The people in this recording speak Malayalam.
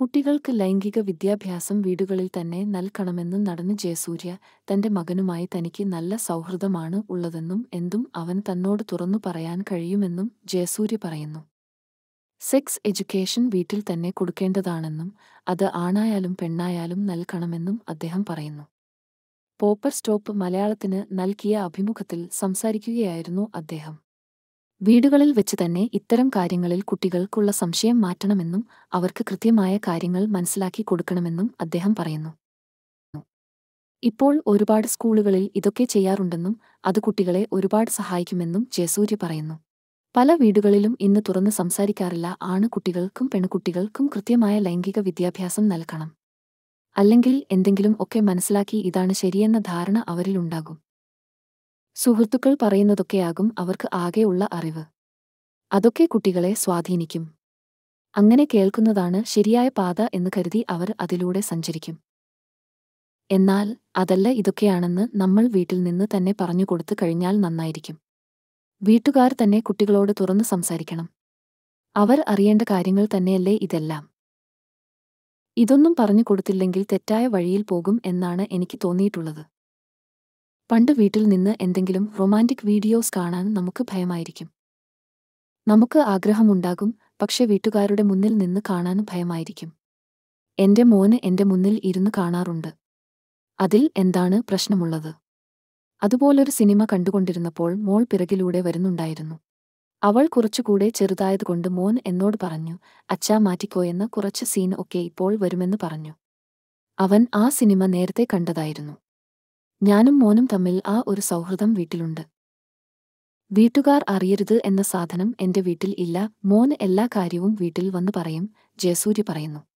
കുട്ടികൾക്ക് ലൈംഗിക വിദ്യാഭ്യാസം വീടുകളിൽ തന്നെ നൽകണമെന്ന് നടന് ജയസൂര്യ തന്റെ മകനുമായി തനിക്ക് നല്ല സൗഹൃദമാണ് ഉള്ളതെന്നും എന്തും അവൻ തന്നോട് തുറന്നു പറയാൻ കഴിയുമെന്നും ജയസൂര്യ പറയുന്നു സെക്സ് എഡ്യൂക്കേഷൻ വീട്ടിൽ തന്നെ കൊടുക്കേണ്ടതാണെന്നും അത് ആണായാലും പെണ്ണായാലും നൽകണമെന്നും അദ്ദേഹം പറയുന്നു പോപ്പർ സ്റ്റോപ്പ് മലയാളത്തിന് നൽകിയ അഭിമുഖത്തിൽ സംസാരിക്കുകയായിരുന്നു അദ്ദേഹം വീടുകളിൽ വെച്ച് തന്നെ ഇത്തരം കാര്യങ്ങളിൽ കുട്ടികൾക്കുള്ള സംശയം മാറ്റണമെന്നും അവർക്ക് കൃത്യമായ കാര്യങ്ങൾ മനസ്സിലാക്കി കൊടുക്കണമെന്നും അദ്ദേഹം പറയുന്നു ഇപ്പോൾ ഒരുപാട് സ്കൂളുകളിൽ ഇതൊക്കെ ചെയ്യാറുണ്ടെന്നും അത് കുട്ടികളെ ഒരുപാട് സഹായിക്കുമെന്നും ജയസൂര്യ പറയുന്നു പല വീടുകളിലും ഇന്ന് തുറന്ന് സംസാരിക്കാറില്ല ആണ് കുട്ടികൾക്കും പെൺകുട്ടികൾക്കും കൃത്യമായ ലൈംഗിക വിദ്യാഭ്യാസം നൽകണം അല്ലെങ്കിൽ എന്തെങ്കിലും ഒക്കെ മനസ്സിലാക്കി ഇതാണ് ശരിയെന്ന ധാരണ അവരിലുണ്ടാകും സുഹൃത്തുക്കൾ പറയുന്നതൊക്കെയാകും അവർക്ക് ആകെയുള്ള അറിവ് അതൊക്കെ കുട്ടികളെ സ്വാധീനിക്കും അങ്ങനെ കേൾക്കുന്നതാണ് ശരിയായ പാത എന്ന് കരുതി അവർ അതിലൂടെ സഞ്ചരിക്കും എന്നാൽ അതല്ല ഇതൊക്കെയാണെന്ന് നമ്മൾ വീട്ടിൽ നിന്ന് തന്നെ പറഞ്ഞുകൊടുത്തു കഴിഞ്ഞാൽ നന്നായിരിക്കും വീട്ടുകാർ തന്നെ കുട്ടികളോട് തുറന്നു സംസാരിക്കണം അവർ അറിയേണ്ട കാര്യങ്ങൾ തന്നെയല്ലേ ഇതെല്ലാം ഇതൊന്നും പറഞ്ഞു കൊടുത്തില്ലെങ്കിൽ തെറ്റായ വഴിയിൽ പോകും എന്നാണ് എനിക്ക് തോന്നിയിട്ടുള്ളത് പണ്ട് വീട്ടിൽ നിന്ന് എന്തെങ്കിലും റൊമാൻറ്റിക് വീഡിയോസ് കാണാൻ നമുക്ക് ഭയമായിരിക്കും നമുക്ക് ആഗ്രഹമുണ്ടാകും പക്ഷെ വീട്ടുകാരുടെ മുന്നിൽ നിന്ന് കാണാൻ ഭയമായിരിക്കും എന്റെ മോന് എന്റെ മുന്നിൽ ഇരുന്ന് കാണാറുണ്ട് അതിൽ എന്താണ് പ്രശ്നമുള്ളത് അതുപോലൊരു സിനിമ കണ്ടുകൊണ്ടിരുന്നപ്പോൾ മോൾ പിറകിലൂടെ വരുന്നുണ്ടായിരുന്നു അവൾ കുറച്ചുകൂടെ ചെറുതായതുകൊണ്ട് മോൻ എന്നോട് പറഞ്ഞു അച്ഛാ മാറ്റിക്കോയെന്ന കുറച്ച് സീൻ ഒക്കെ ഇപ്പോൾ വരുമെന്ന് പറഞ്ഞു അവൻ ആ സിനിമ നേരത്തെ കണ്ടതായിരുന്നു ഞാനും മോനും തമ്മിൽ ആ ഒരു സൗഹൃദം വീട്ടിലുണ്ട് വീട്ടുകാർ അറിയരുത് എന്ന സാധനം എന്റെ വീട്ടിൽ ഇല്ല മോൻ എല്ലാ കാര്യവും വീട്ടിൽ വന്ന് പറയും ജയസൂര്യ പറയുന്നു